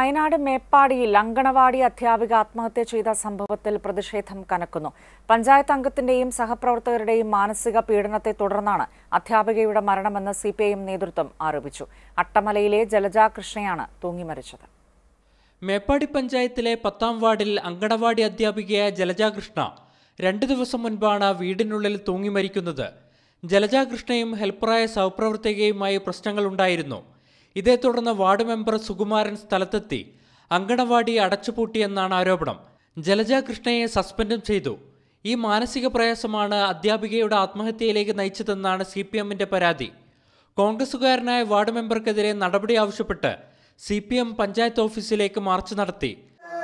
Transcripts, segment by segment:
വയനാട് മേപ്പാടിയിൽ അങ്കണവാടി അധ്യാപിക ആത്മഹത്യ ചെയ്ത സംഭവത്തിൽ പ്രതിഷേധം കനക്കുന്നു പഞ്ചായത്ത് അംഗത്തിന്റെയും സഹപ്രവർത്തകരുടെയും മാനസിക പീഡനത്തെ തുടർന്നാണ് അധ്യാപികയുടെ മരണമെന്ന് സി നേതൃത്വം ആരോപിച്ചു അട്ടമലയിലെ ജലജ കൃഷ്ണയാണ് തൂങ്ങിമരിച്ചത് മേപ്പാടി പഞ്ചായത്തിലെ പത്താം വാർഡിൽ അങ്കണവാടി അധ്യാപികയായ ജലജാകൃഷ്ണ രണ്ടു ദിവസം മുൻപാണ് വീടിനുള്ളിൽ തൂങ്ങി മരിക്കുന്നത് ജലജാകൃഷ്ണയും ഹെൽപ്പറായ സഹപ്രവർത്തകയുമായി പ്രശ്നങ്ങളുണ്ടായിരുന്നു ഇതേ തുടർന്ന് വാർഡ് മെമ്പർ സുകുമാരൻ സ്ഥലത്തെത്തി അങ്കണവാടി അടച്ചുപൂട്ടിയെന്നാണ് ആരോപണം ജലജാകൃഷ്ണയെ സസ്പെൻഡും ചെയ്തു ഈ മാനസിക പ്രയാസമാണ് അധ്യാപികയുടെ ആത്മഹത്യയിലേക്ക് നയിച്ചതെന്നാണ് സി പി എമ്മിന്റെ പരാതി കോൺഗ്രസുകാരനായ വാർഡ് മെമ്പർക്കെതിരെ നടപടി ആവശ്യപ്പെട്ട് സി പി എം പഞ്ചായത്ത് ഓഫീസിലേക്ക് മാർച്ച് നടത്തി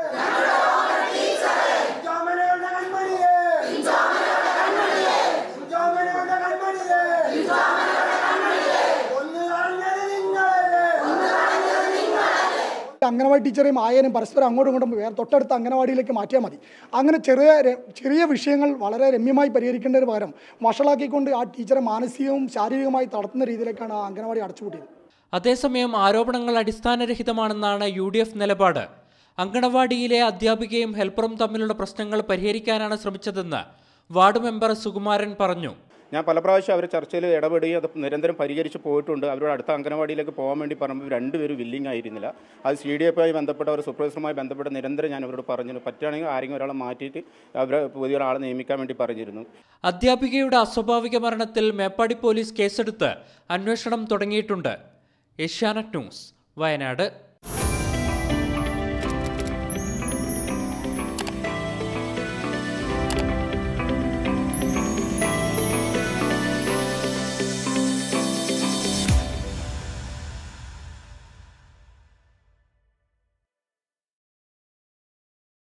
ജോമനയുടെ കൺമണിയേ ജോമനയുടെ കൺമണിയേ ഒന്ന് പറഞ്ഞത് നിങ്ങളല്ലേ അംഗനവാടി ടീച്ചറെയും ആയനും പരസ്പരം അങ്ങോട്ടും ഇങ്ങോട്ടും വേറെ തൊട്ടടുത്ത അംഗനവാടിയിലേക്ക് മാറ്റിയാൽ മതി അങ്ങനെ ചെറിയ ര- ചെറിയ വിഷയങ്ങൾ വളരെ രമ്യമായി പരിഹരിക്കേണ്ടതിന് പകരം വഷളാക്കിക്കൊണ്ട് ആ ടീച്ചറെ മാനസികവും ശാരീരികമായി തളർത്തുന്ന രീതിയിലേക്കാണ് ആ അംഗനവാടി അടച്ചുപൂട്ടിയത് അതേസമയം ആരോപണങ്ങൾ അടിസ്ഥാനരഹിതമാണെന്നാണ് യു ഡി എഫ് നിലപാട് അങ്കണവാടിയിലെ അധ്യാപികയും ഹെൽപ്പറും തമ്മിലുള്ള പ്രശ്നങ്ങൾ പരിഹരിക്കാനാണ് ശ്രമിച്ചതെന്ന് വാർഡ് മെമ്പർ സുകുമാരൻ പറഞ്ഞു ഞാൻ പല പ്രാവശ്യം അവർ ചർച്ചയിൽ ഇടപെടുകയും അത് നിരന്തരം പരിഹരിച്ച് പോയിട്ടുണ്ട് അവരുടെ അടുത്ത അംഗനവാടിയിലേക്ക് പോകാൻ വേണ്ടി പറയുമ്പോൾ രണ്ടുപേരും വില്ലിങ് ആയിരുന്നില്ല അത് സി ഡി എഫുമായി ബന്ധപ്പെട്ട അവർ സൂപ്പർവൈസറുമായി ബന്ധപ്പെട്ട് നിരന്തരം ഞാൻ അവരോട് പറഞ്ഞു പറ്റുകയാണെങ്കിൽ ആരെങ്കിലും ഒരാളെ മാറ്റിയിട്ട് അവരെ പുതിയ ഒരാളെ നിയമിക്കാൻ വേണ്ടി പറഞ്ഞിരുന്നു അധ്യാപികയുടെ അസ്വാഭാവിക മരണത്തിൽ മേപ്പാടി പോലീസ് കേസെടുത്ത് അന്വേഷണം തുടങ്ങിയിട്ടുണ്ട് ഏഷ്യാനെറ്റ് ന്യൂസ് വയനാട്